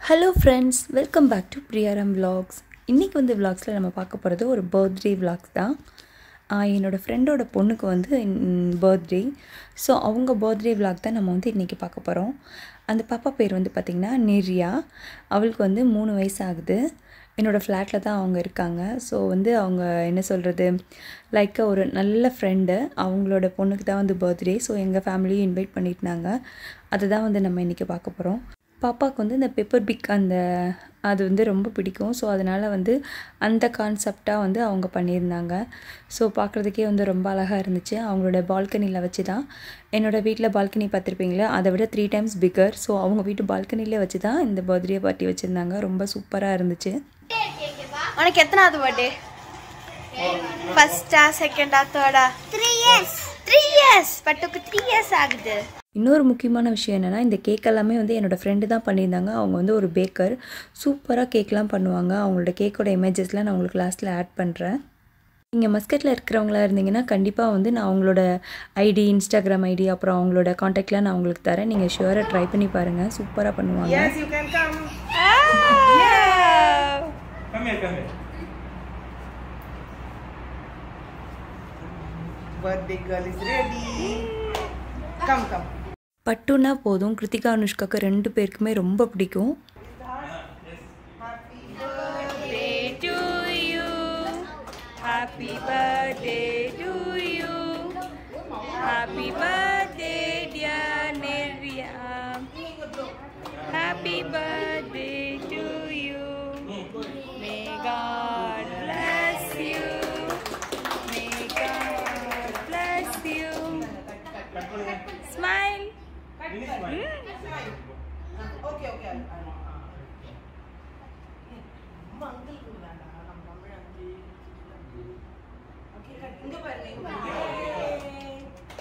Hello friends welcome back to பிரியாரம் vlogs இன்றைக்கி வந்து vlogsல நம்ம பார்க்க போகிறது ஒரு பர்த்டே vlogs தான் ஆஹ் என்னோடய ஃப்ரெண்டோட பொண்ணுக்கு வந்து பர்த்டே ஸோ அவங்க பர்த்டே vlog தான் நம்ம வந்து இன்றைக்கி பார்க்க போகிறோம் அந்த பாப்பா பேர் வந்து பார்த்திங்கன்னா நெரியா அவளுக்கு வந்து மூணு வயசு ஆகுது என்னோடய ஃப்ளாட்டில் தான் அவங்க இருக்காங்க ஸோ வந்து அவங்க என்ன சொல்கிறது லைக் ஒரு நல்ல ஃப்ரெண்டு அவங்களோட பொண்ணுக்கு தான் வந்து பர்த்டே ஸோ எங்கள் ஃபேமிலியும் இன்வைட் பண்ணியிருந்தாங்க அதுதான் வந்து நம்ம இன்றைக்கி பார்க்க போகிறோம் பாப்பாவுக்கு வந்து இந்த பெப்பர் பிக் அந்த அது வந்து ரொம்ப பிடிக்கும் ஸோ அதனால் வந்து அந்த கான்செப்டாக வந்து அவங்க பண்ணியிருந்தாங்க ஸோ பார்க்குறதுக்கே வந்து ரொம்ப அழகாக இருந்துச்சு அவங்களோட பால்கனியில் வச்சு தான் என்னோடய வீட்டில் பால்கனி பார்த்துருப்பீங்களே அதை விட த்ரீ டைம்ஸ் பிக்கர் ஸோ அவங்க வீட்டு பால்கனிலே வச்சு தான் இந்த பர்த்டே பார்ட்டி வச்சுருந்தாங்க ரொம்ப சூப்பராக இருந்துச்சு உனக்கு எத்தனாவது பர்த்டே ஃபர்ஸ்டா செகண்டா தேர்டா த்ரீ இயர்ஸ் த்ரீ இயர்ஸ் பட்டுக்கு த்ரீ இயர்ஸ் ஆகுது இன்னொரு முக்கியமான விஷயம் என்னென்னா இந்த கேக் எல்லாமே வந்து என்னோடய ஃப்ரெண்டு தான் பண்ணியிருந்தாங்க அவங்க வந்து ஒரு பேக்கர் சூப்பராக கேக்லாம் பண்ணுவாங்க அவங்களோட கேக்கோட இமேஜஸ்லாம் நான் உங்களுக்கு லாஸ்ட்டில் ஆட் பண்ணுறேன் நீங்கள் மஸ்கட்டில் இருக்கிறவங்களா இருந்தீங்கன்னா கண்டிப்பாக வந்து நான் அவங்களோட ஐடி இன்ஸ்டாகிராம் ஐடி அப்புறம் அவங்களோட காண்டாக்ட்லாம் நான் உங்களுக்கு தரேன் நீங்கள் ஷுவராக ட்ரை பண்ணி பாருங்கள் சூப்பராக பண்ணுவாங்க Yes, you can come. Come here, come here. Birthday girl is ready. Come, come. பட்டுன்னா போதும் கிருத்திகா அனுஷ்காக்கு ரெண்டு பேருக்குமே ரொம்ப பிடிக்கும் to you happy birthday to you happy birthday dear Neria happy birthday to you may God bless you may God bless you smile Okay, okay. I'll- I'll- அம்மா uncle க்கு வேண்டாம். நம்ம Tamil uncle. Okay, cut. இங்க பாருங்க, இங்க பாருங்க.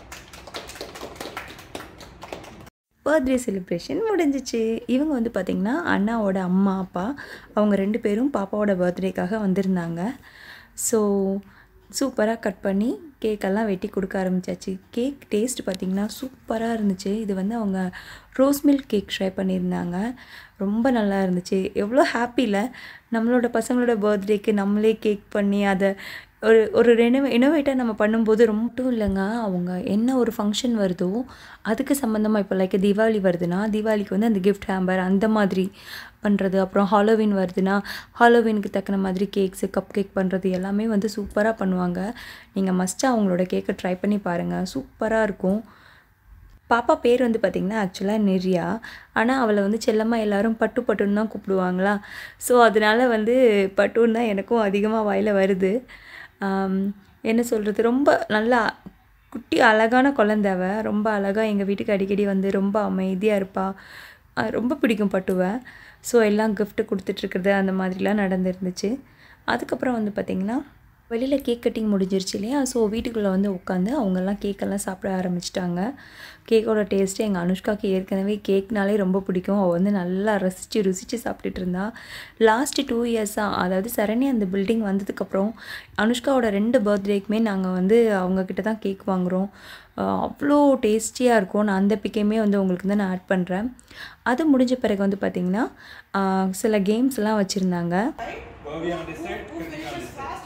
Birthday celebration முடிஞ்சிச்சு இவங்க வந்து பார்த்திங்கன்னா அண்ணாவோட அம்மா அப்பா அவங்க ரெண்டு பேரும் பாப்பாவோட பர்த்டேக்காக வந்திருந்தாங்க ஸோ சூப்பராக கட் பண்ணி கேக்கெல்லாம் வெட்டி கொடுக்க ஆரம்பிச்சாச்சு கேக் டேஸ்ட் பார்த்திங்கன்னா சூப்பராக இருந்துச்சு இது வந்து அவங்க ரோஸ் மில்க் கேக் ட்ரை பண்ணியிருந்தாங்க ரொம்ப நல்லா இருந்துச்சு எவ்வளோ ஹாப்பியில் நம்மளோட பசங்களோட பர்த்டேக்கு நம்மளே கேக் பண்ணி அதை ஒரு ஒரு ரெனோவே இனோவேட்டாக நம்ம பண்ணும்போது ரொம்ப மட்டும் இல்லைங்க அவங்க என்ன ஒரு ஃபங்க்ஷன் வருதோ அதுக்கு சம்மந்தமாக இப்போ லைக் தீபாவளி வருதுன்னா தீபாவளிக்கு வந்து அந்த கிஃப்ட் ஹேம்பர் அந்த மாதிரி பண்ணுறது அப்புறம் ஹாலோவின் வருதுன்னா ஹாலோவினுக்கு தக்கன மாதிரி கேக்ஸு கப் கேக் பண்ணுறது எல்லாமே வந்து சூப்பராக பண்ணுவாங்க நீங்கள் மஸ்ட்டாக அவங்களோட கேக்கை ட்ரை பண்ணி பாருங்கள் சூப்பராக இருக்கும் பாப்பா பேர் வந்து பார்த்திங்கன்னா ஆக்சுவலாக நெரியா ஆனால் அவளை வந்து செல்லமாக எல்லாரும் பட்டு பட்டுன்னு தான் கூப்பிடுவாங்களா ஸோ அதனால வந்து பட்டுன்னு தான் எனக்கும் அதிகமாக வாயில் வருது ஆம், என்ன சொல்கிறது ரொம்ப நல்லா குட்டி அழகான குழந்தை அவ ரொம்ப அழகாக எங்கள் வீட்டுக்கு அடிக்கடி வந்து ரொம்ப அமைதியாக இருப்பாள் அஹ் ரொம்ப பிடிக்கும் பட்டுவை ஸோ எல்லாம் gift கொடுத்துட்ருக்குறது அந்த மாதிரிலாம் நடந்துருந்துச்சு அதுக்கப்புறம் வந்து பார்த்திங்கன்னா வெளியில் கேக் கட்டிங் முடிஞ்சிருச்சு இல்லையா ஸோ வீட்டுக்குள்ளே வந்து உட்காந்து அவங்கெல்லாம் கேக்கெல்லாம் சாப்பிட ஆரம்பிச்சிட்டாங்க கேக்கோட டேஸ்ட்டு எங்கள் அனுஷ்காக்கு ஏற்கனவே கேக்னாலே ரொம்ப பிடிக்கும் அவள் வந்து நல்லா ரசித்து ருசித்து சாப்பிட்டுட்டு இருந்தா லாஸ்ட்டு டூ இயர்ஸாக அதாவது சரணி அந்த பில்டிங் வந்ததுக்கப்புறம் அனுஷ்காவோட ரெண்டு பர்த்டேக்குமே நாங்கள் வந்து அவங்கக்கிட்ட தான் கேக் வாங்குகிறோம் அஹ் அவ்வளோ டேஸ்டியாக இருக்கும் நான் அந்த பிக்கையுமே வந்து உங்களுக்கு வந்து நான் ஆட் பண்ணுறேன் அது முடிஞ்ச பிறகு வந்து பார்த்திங்கன்னா அஹ் சில கேம்ஸ்லாம் வச்சுருந்தாங்க Bobby on this side, Kritika on this side.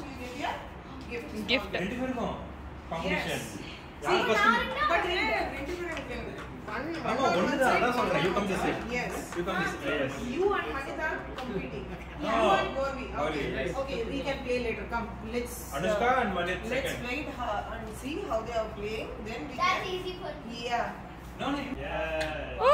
gift ரெண்டு பேருக்கும் competition. யார் first? But yeah, ரெண்டு பேரும் எனக்கு one ஆமா, ஒண்ணுதான், அதான் சொல்றேன். You come this side. Yes. You come this side, yes. You and Manita competing. No. You and Gauri. Okay. Gauri. Okay, we can play later. Come, let's. uh, Anushka and Manit Let's second. play it uh, and see how they are playing. Then we That's can. easy for me. Yeah. No, no. Yeah.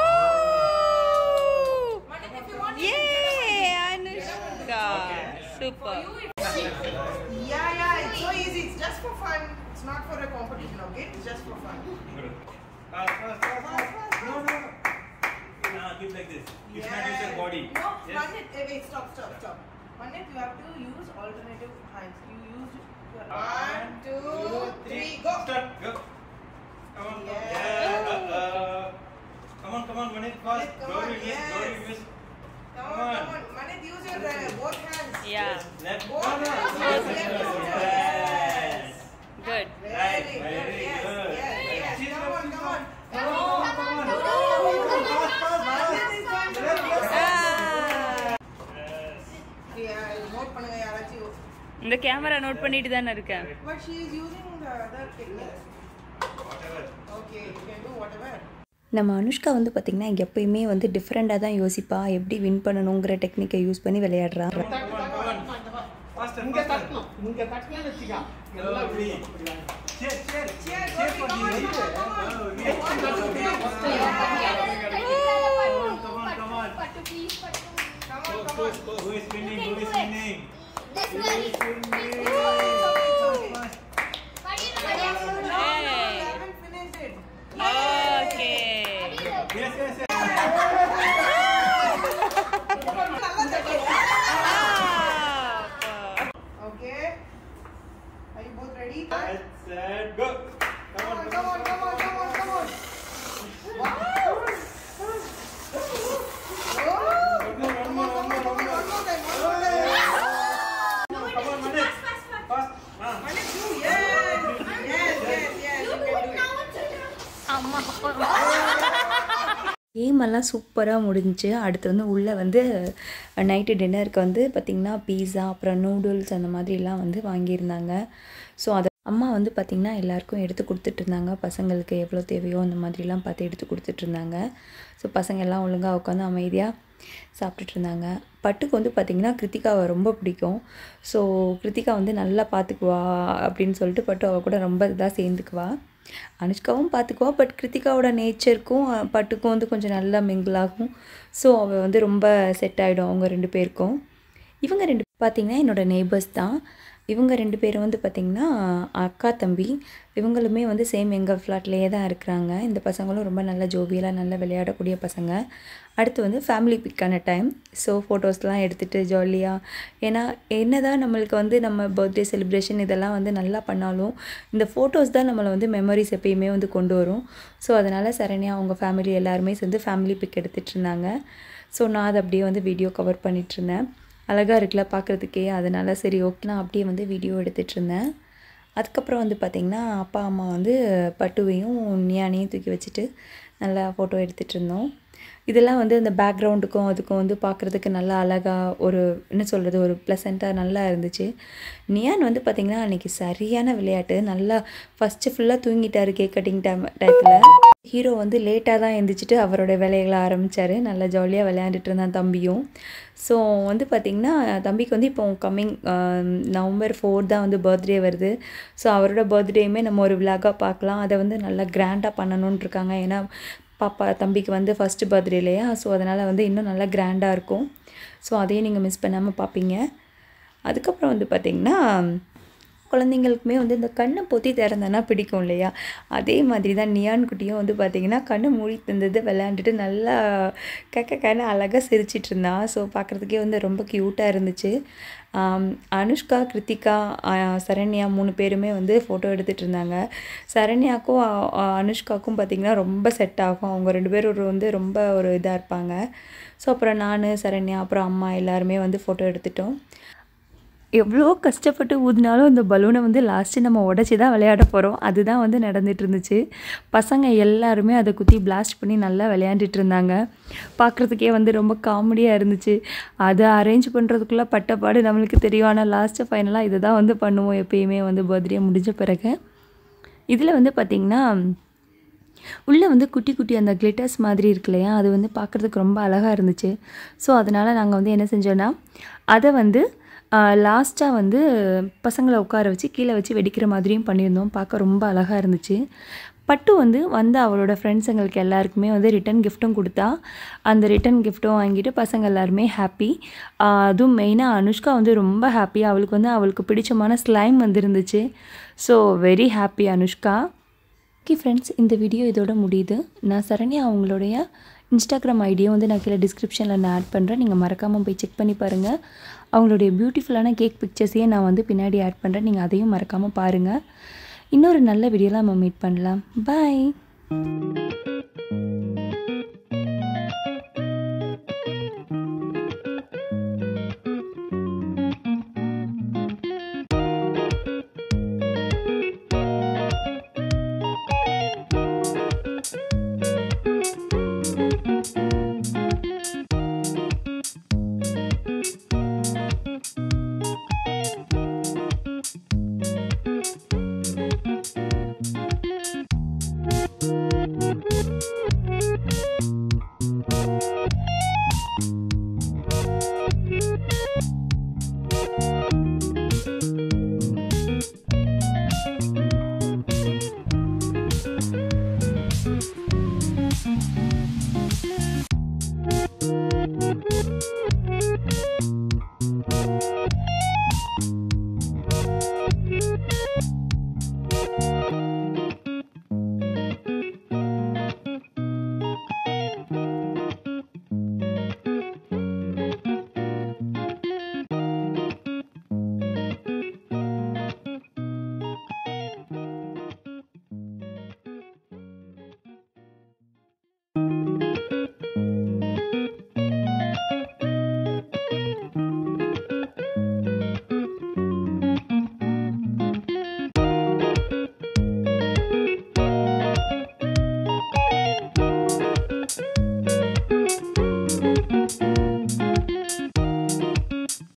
Manit, if you want. Yay, Anushka. Super. Yeah, yeah. It's so easy. It's just for fun. It's not for a competition. Okay? It's just for fun. Good. Fast, fast, fast, fast. No, no. Ah, keep like this. You should not use your body. No, Yes. Manit, eh, wait, stop, stop, stop. Manit, you have to use alternative hands. You use your one, two, three, go. Start. Go. Come on. Yeah. Yeah. Uh, uh, come on, come on, Manit. Fast. Manit, come Glory on, miss, yes. glory miss. Come Come on, on. come on. Manit, use your uh, both hands. Yeah, Left. Both No, no. hands. Yes, Yes, yes, yes, yes. yes. good. Very Right, good. very Yes, good. yes, yes. She's Come on, she's come on. Come on, come on. Come on, come on. Fast, fast, fast. Manit is going to Left, left. Ah. இந்த camera note பண்ணிட்டு தானே இருக்கேன் But she is using the other technique. Okay, you can do whatever. நம்ம அனுஷ்கா வந்து பார்த்திங்கன்னா எப்பயுமே வந்து டிஃப்ரெண்ட்டாக தான் யோசிப்பா எப்படி வின் பண்ணணுங்கிற டெக்னிக்கை யூஸ் பண்ணி விளையாடுறா இங்க தட்டணும் இங்க தட்டினா வச்சுக்கா எல்லாம் விழுகும். Who is winning? Who is winning? You haven't finished it. Yes, yes, yes. Okay. Are you both ready? Set, set, go. Come on, Come on, come on, come on, come on. Wow. Oh, One more, one more, one more, one one more. more time, one more time. Come on, Manik. Fast. Ah. One, two, yes. Yes, yes, yes. You can do it. Game எல்லாம் சூப்பராக முடிஞ்சுச்சு அடுத்து வந்து உள்ளே வந்து night டின்னருக்கு வந்து பார்த்திங்கன்னா பீஸா அப்புறம் நூடுல்ஸ் அந்த மாதிரிலாம் வந்து வாங்கியிருந்தாங்க ஸோ அதை அம்மா வந்து பார்த்திங்கன்னா எல்லாருக்கும் எடுத்து கொடுத்துட்டு இருந்தாங்க பசங்களுக்கு எவ்வளோ தேவையோ அந்த மாதிரிலாம் பார்த்து எடுத்து கொடுத்துட்டு இருந்தாங்க ஸோ பசங்க எல்லாம் ஒழுங்காக உட்காந்து அமைதியாக சாப்பிட்டுட்டு இருந்தாங்க பட்டுக்கு வந்து பார்த்திங்கன்னா கிருத்திகாவை ரொம்ப பிடிக்கும் ஸோ கிருத்திகா வந்து நல்லா பார்த்துக்குவா அப்படின்னு சொல்லிட்டு பட்டு அவள் கூட ரொம்ப இதாக சேர்ந்துக்குவா அனுஷ்காவும் பார்த்துக்குவா பட் கிருத்திகாவோட நேச்சருக்கும் அஹ், பட்டுக்கும் வந்து கொஞ்சம் நல்லா mingle ஆகும் ஸோ அவள் வந்து ரொம்ப செட் ஆகிடும் அவங்க ரெண்டு பேருக்கும் இவங்க ரெண்டு பார்த்திங்கன்னா என்னோட நெய்பர்ஸ் தான் இவங்க ரெண்டு பேரும் வந்து பார்த்திங்கன்னா அக்கா தம்பி இவங்களுமே வந்து சேம் எங்கள் ஃப்ளாட்லேயே தான் இருக்கிறாங்க இந்த பசங்களும் ரொம்ப நல்ல ஜோவியலாக நல்லா விளையாடக்கூடிய பசங்க அடுத்து வந்து ஃபேமிலி பிக்கான டைம் ஸோ ஃபோட்டோஸ்லாம் எடுத்துகிட்டு ஜாலியாக ஏன்னா என்ன தான் நம்மளுக்கு வந்து நம்ம பர்த்டே செலிப்ரேஷன் இதெல்லாம் வந்து நல்லா பண்ணாலும் இந்த ஃபோட்டோஸ் தான் நம்மளை வந்து மெமரிஸ் எப்பயுமே வந்து கொண்டு வரும் ஸோ அதனால் சரண்யா அவங்க ஃபேமிலி எல்லாருமே சேர்ந்து ஃபேமிலி பிக் எடுத்துகிட்டு இருந்தாங்க ஸோ நான் அதை அப்படியே வந்து வீடியோ கவர் பண்ணிட்டு இருந்தேன் அழகாக இருக்குல்ல பார்க்குறதுக்கே அதனால் சரி ஓகே நான் அப்படியே வந்து வீடியோ எடுத்துகிட்டு இருந்தேன் அதுக்கப்புறம் வந்து பார்த்திங்கன்னா அப்பா அம்மா வந்து பட்டுவையும் நியானையும் தூக்கி வச்சுட்டு நல்லா ஃபோட்டோ எடுத்துகிட்டு இருந்தோம் இதெல்லாம் வந்து அந்த பேக்ரவுண்டுக்கும் அதுக்கும் வந்து பார்க்குறதுக்கு நல்லா அழகாக ஒரு என்ன சொல்கிறது ஒரு ப்ளசண்ட்டாக நல்லா இருந்துச்சு நியான் வந்து பார்த்திங்கன்னா அன்றைக்கி சரியான விளையாட்டு நல்லா ஃபஸ்ட்டு ஃபுல்லாக தூங்கிட்டாரு கேக் கட்டிங் டைம் டயத்தில் ஹீரோ வந்து லேட்டாக தான் எழுந்திரிச்சிட்டு அவரோட வேலைகளை ஆரம்பித்தார் நல்லா ஜாலியாக விளையாண்டுட்டு இருந்தான் தம்பியும் ஸோ வந்து பார்த்திங்கன்னா தம்பிக்கு வந்து இப்போ கம்மிங் நவம்பர் ஃபோர் தான் வந்து பர்த்டே வருது ஸோ அவரோட பர்த்டேயுமே நம்ம ஒரு விழாக்காக பார்க்கலாம் அதை வந்து நல்லா கிராண்டாக பண்ணணும்னு இருக்காங்க ஏன்னா பாப்பா தம்பிக்கு வந்து ஃபஸ்ட்டு பர்த்டே இல்லையா ஸோ அதனால் வந்து இன்னும் நல்லா கிராண்டாக இருக்கும் ஸோ அதையும் நீங்கள் மிஸ் பண்ணாமல் பார்ப்பீங்க அதுக்கப்புறம் வந்து பார்த்திங்கன்னா குழந்தைங்களுக்குமே வந்து இந்த கண்ணை பொத்தி திறந்தனா பிடிக்கும் இல்லையா அதே மாதிரி தான் நியான் குட்டியும் வந்து பார்த்திங்கன்னா கண்ணை மூடி தந்தது விளையாண்டுட்டு நல்லா கக்க கண்ணை அழகாக சிரிச்சிட்டு இருந்தான் ஸோ பார்க்குறதுக்கே வந்து ரொம்ப க்யூட்டாக இருந்துச்சு ஆம், அனுஷ்கா கிருத்திகா ஆ, சரண்யா மூணு பேருமே வந்து ஃபோட்டோ எடுத்துகிட்டு இருந்தாங்க சரண்யாக்கும் ஆ, ஆ, அனுஷ்காக்கும் பார்த்திங்கன்னா ரொம்ப செட் ஆகும் அவங்க ரெண்டு பேரும் ஒரு வந்து ரொம்ப ஒரு இதாக இருப்பாங்க ஸோ அப்புறம் நான் சரண்யா அப்புறம் அம்மா எல்லாருமே வந்து ஃபோட்டோ எடுத்துட்டோம் எவ்வளோ கஷ்டப்பட்டு ஊதினாலும் இந்த பலூனை வந்து லாஸ்ட்டு நம்ம உடச்சி தான் விளையாட போகிறோம் அதுதான் வந்து நடந்துட்டு இருந்துச்சு பசங்க எல்லாருமே அதை குத்தி பிளாஸ்ட் பண்ணி நல்லா விளையாண்டுட்டு இருந்தாங்க பார்க்குறதுக்கே வந்து ரொம்ப காமெடியாக இருந்துச்சு அதை அரேஞ்ச் பண்ணுறதுக்குள்ளே பட்டப்பாடு நம்மளுக்கு தெரியும் ஆனால் லாஸ்ட்டு ஃபைனலாக இதை தான் வந்து பண்ணுவோம் எப்பயுமே வந்து பர்த்டே முடிஞ்ச பிறகு இதில் வந்து பார்த்திங்கன்னா உள்ளே வந்து குட்டி குட்டி அந்த கிளிட்டர்ஸ் மாதிரி இருக்கு இல்லையா அது வந்து பார்க்குறதுக்கு ரொம்ப அழகாக இருந்துச்சு ஸோ அதனால் நாங்கள் வந்து என்ன செஞ்சோன்னா அதை வந்து லாஸ்ட்டாக வந்து பசங்களை உட்கார வச்சு கீழே வச்சு வெடிக்கிற மாதிரியும் பண்ணியிருந்தோம் பார்க்க ரொம்ப அழகாக இருந்துச்சு பட்டு வந்து வந்து அவளோட ஃப்ரெண்ட்ஸுங்களுக்கு எல்லாருக்குமே வந்து ரிட்டன் கிஃப்ட்டும் கொடுத்தா அந்த ரிட்டன் கிஃப்ட்டும் வாங்கிட்டு பசங்க எல்லாருமே ஹாப்பி அதுவும் மெயினாக அனுஷ்கா வந்து ரொம்ப ஹாப்பி அவளுக்கு வந்து அவளுக்கு பிடிச்சமான ஸ்லைம் வந்துருந்துச்சு so very happy Anushka okay friends இந்த வீடியோ இதோட முடியுது நான் சரண்யா அவங்களுடைய இன்ஸ்டாகிராம் ஐடியை வந்து நான் கீழே டிஸ்கிரிப்ஷனில் நான் ஆட் பண்ணுறேன் நீங்கள் மறக்காமல் போய் செக் பண்ணி பாருங்கள் அவங்களுடைய பியூட்டிஃபுல்லான கேக் பிக்சர்ஸையே நான் வந்து பின்னாடி ஆட் பண்ணுறேன் நீங்கள் அதையும் மறக்காமல் பாருங்கள் இன்னொரு நல்ல வீடியோவில் நம்ம மீட் பண்ணலாம் பாய்